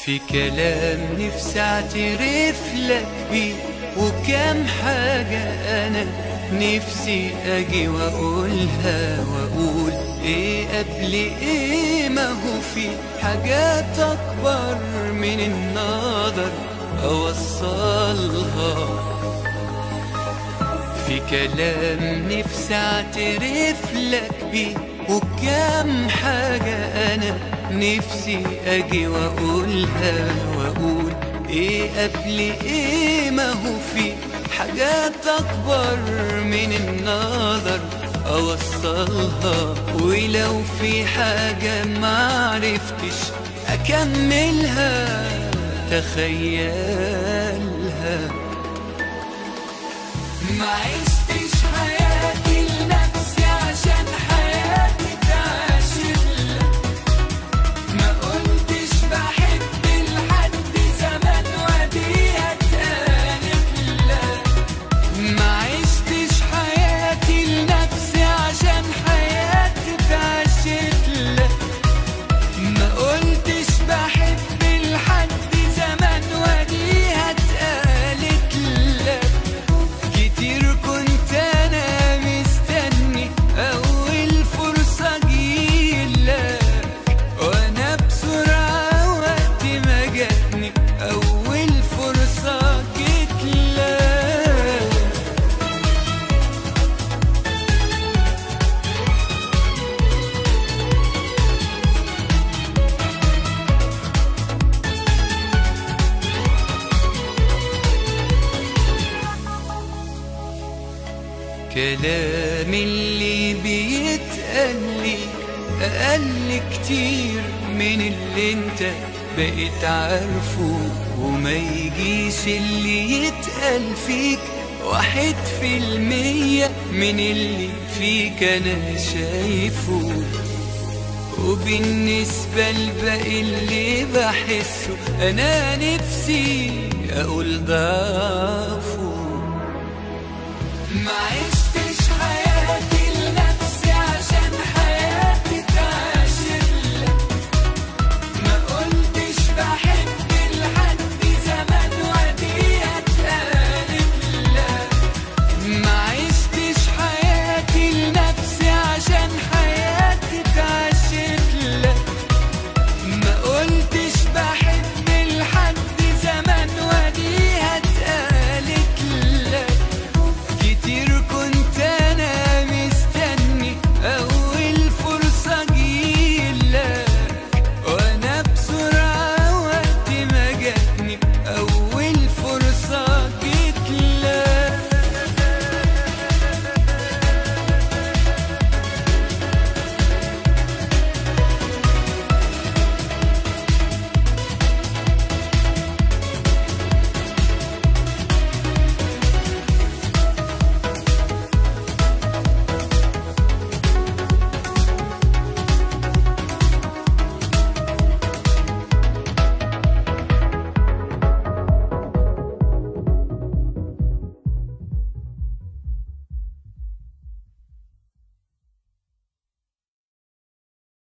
في كلام نفسي اعترف لك بيه وكام حاجة أنا نفسي أجي وأقولها وأقول إيه قبل إيه ما هو في حاجات أكبر من النظر أوصلها في كلام نفسي اعترف لك بيه وكام حاجة أنا نفسي أجي وأقولها وأقول إيه قبل إيه ما هو في حاجات أكبر من النظر أوصلها ولو في حاجة معرفتش أكملها تخيلها ما عشتش حياتي لنفسي عشان حياتي تعاشر لك ما قلتش بحب لحد زمان وديها اتقالت لك ما عشتش حياتي لنفسي عشان حياتي تعاشر لك ما قلتش بحب لحد زمان وديها اتقالت لك كتير كنت انا مستني اول فرصة جيلك وانا بسرعة وقت ما جاتني اول فرصة جيتلك كلام اللي بيتقال لي أقل كتير من اللي انت بقيت عارفه وما يجيش اللي يتقال فيك واحد في المية من اللي فيك أنا شايفه وبالنسبة لباقي اللي بحسه أنا نفسي أقول ضعفه ما عشت